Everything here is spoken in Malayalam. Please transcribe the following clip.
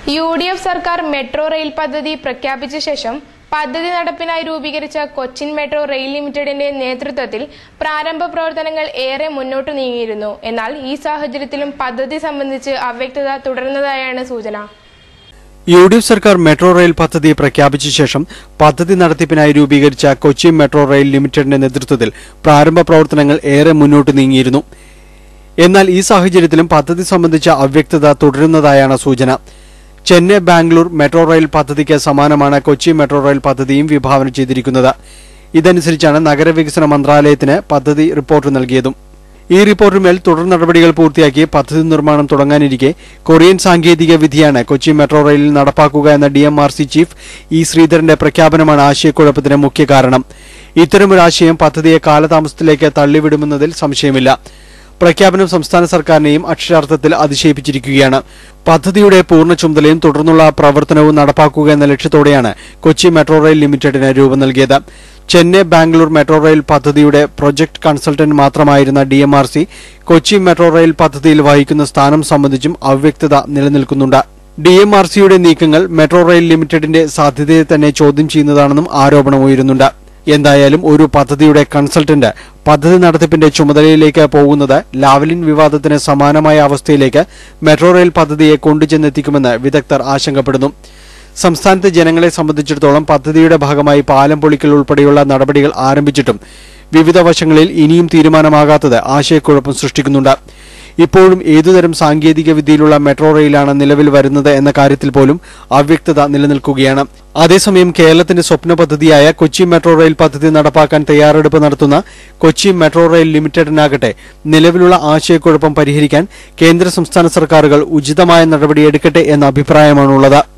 യു ഡി എഫ് സർക്കാർ മെട്രോ റെയിൽ പദ്ധതി പ്രഖ്യാപിച്ച ശേഷം പദ്ധതി നടപ്പിനായി രൂപീകരിച്ച കൊച്ചിൻ മെട്രോ റെയിൽ ലിമിറ്റഡിന്റെ നേതൃത്വത്തിൽ പ്രാരംഭ പ്രവർത്തനങ്ങൾ ഏറെ മുന്നോട്ട് നീങ്ങിയിരുന്നു എന്നാൽ ഈ സാഹചര്യത്തിലും പദ്ധതി സംബന്ധിച്ച് അവ്യക്തത തുടരുന്നതായാണ് സൂചന യു ഡി എഫ് സർക്കാർ മെട്രോ റെയിൽ പദ്ധതി പ്രഖ്യാപിച്ച ശേഷം പദ്ധതി നടത്തിപ്പിനായി രൂപീകരിച്ച കൊച്ചി മെട്രോ റെയിൽ ലിമിറ്റഡിന്റെ നേതൃത്വത്തിൽ പ്രാരംഭ പ്രവർത്തനങ്ങൾ ഏറെ മുന്നോട്ട് നീങ്ങിയിരുന്നു എന്നാൽ ഈ സാഹചര്യത്തിലും പദ്ധതി സംബന്ധിച്ച അവ്യക്തത തുടരുന്നതായാണ് സൂചന ചെന്നൈ ബാംഗ്ലൂർ മെട്രോ റെയിൽ പദ്ധതിക്ക് സമാനമാണ് കൊച്ചി മെട്രോ റെയിൽ പദ്ധതിയും വിഭാവന ചെയ്തിരിക്കുന്നത് ഇതനുസരിച്ചാണ് നഗരവികസന മന്ത്രാലയത്തിന് പദ്ധതി റിപ്പോർട്ട് നൽകിയതും ഈ റിപ്പോർട്ടിന്മേൽ തുടർ നടപടികൾ പൂർത്തിയാക്കി പദ്ധതി നിർമ്മാണം തുടങ്ങാനിരിക്കെ കൊറിയൻ സാങ്കേതിക വിധിയാണ് കൊച്ചി മെട്രോ റെയിലിൽ നടപ്പാക്കുക എന്ന D M R C chief E ശ്രീധരന്റെ പ്രഖ്യാപനമാണ് ആശയക്കുഴപ്പത്തിന് മുഖ്യ കാരണം ഇത്തരമൊരു ആശയം പദ്ധതിയെ കാലതാമസത്തിലേക്ക് തള്ളിവിടുമെന്നതിൽ സംശയമില്ല പ്രഖ്യാപനം സംസ്ഥാന സർക്കാരിനെയും അക്ഷരാർത്ഥത്തിൽ അതിശയിപ്പിച്ചിരിക്കുകയാണ് പദ്ധതിയുടെ പൂർണ്ണ ചുമതലയും തുടർന്നുള്ള പ്രവർത്തനവും നടപ്പാക്കുക എന്ന ലക്ഷ്യത്തോടെയാണ് കൊച്ചി മെട്രോ റെയിൽ ലിമിറ്റഡിന് രൂപം നൽകിയത് ചെന്നൈ ബാംഗ്ലൂർ മെട്രോ റെയിൽ പദ്ധതിയുടെ പ്രൊജക്ട് കൺസൾട്ടന്റ് മാത്രമായിരുന്ന D M R C Kochi metro rail പദ്ധതിയിൽ വഹിക്കുന്ന സ്ഥാനം സംബന്ധിച്ചും അവ്യക്തത നിലനിൽക്കുന്നുണ്ട് ഡി എം ആർ സിയുടെ നീക്കങ്ങൾ മെട്രോ റെയിൽ ലിമിറ്റഡിന്റെ സാധ്യതയെ തന്നെ ചോദ്യം ചെയ്യുന്നതാണെന്നും ആരോപണമുയരുന്നുണ്ട് എന്തായാലും ഒരു പദ്ധതിയുടെ കൺസൾട്ടന്റ് പദ്ധതി നടത്തിപ്പിന്റെ ചുമതലയിലേക്ക് പോകുന്നത് ലാവലിൻ വിവാദത്തിന് സമാനമായ അവസ്ഥയിലേക്ക് മെട്രോ റെയിൽ പദ്ധതിയെ കൊണ്ടുചെന്നെത്തിക്കുമെന്ന് വിദഗ്ധർ ആശങ്കപ്പെടുന്നു സംസ്ഥാനത്തെ ജനങ്ങളെ സംബന്ധിച്ചിടത്തോളം പദ്ധതിയുടെ ഭാഗമായി പാലം പൊളിക്കൽ ഉൾപ്പെടെയുള്ള നടപടികൾ ആരംഭിച്ചിട്ടും വിവിധ വശങ്ങളിൽ ഇനിയും തീരുമാനമാകാത്തത് ആശയക്കുഴപ്പം സൃഷ്ടിക്കുന്നുണ്ട് ഇപ്പോഴും ഏതുതരം സാങ്കേതിക വിദ്യയിലുള്ള മെട്രോ റെയിലാണ് നിലവിൽ വരുന്നത് എന്ന കാര്യത്തിൽ പോലും അവ്യക്തത നിലനിൽക്കുകയാണ് അതേസമയം കേരളത്തിന്റെ സ്വപ്ന പദ്ധതിയായ കൊച്ചി മെട്രോ റെയിൽ പദ്ധതി നടപ്പാക്കാൻ തയ്യാറെടുപ്പ് നടത്തുന്ന കൊച്ചി മെട്രോ റെയിൽ ലിമിറ്റഡിനാകട്ടെ നിലവിലുള്ള ആശയക്കുഴപ്പം പരിഹരിക്കാൻ കേന്ദ്ര സംസ്ഥാന സർക്കാരുകൾ ഉചിതമായ നടപടിയെടുക്കട്ടെ എന്ന അഭിപ്രായമാണുള്ളത്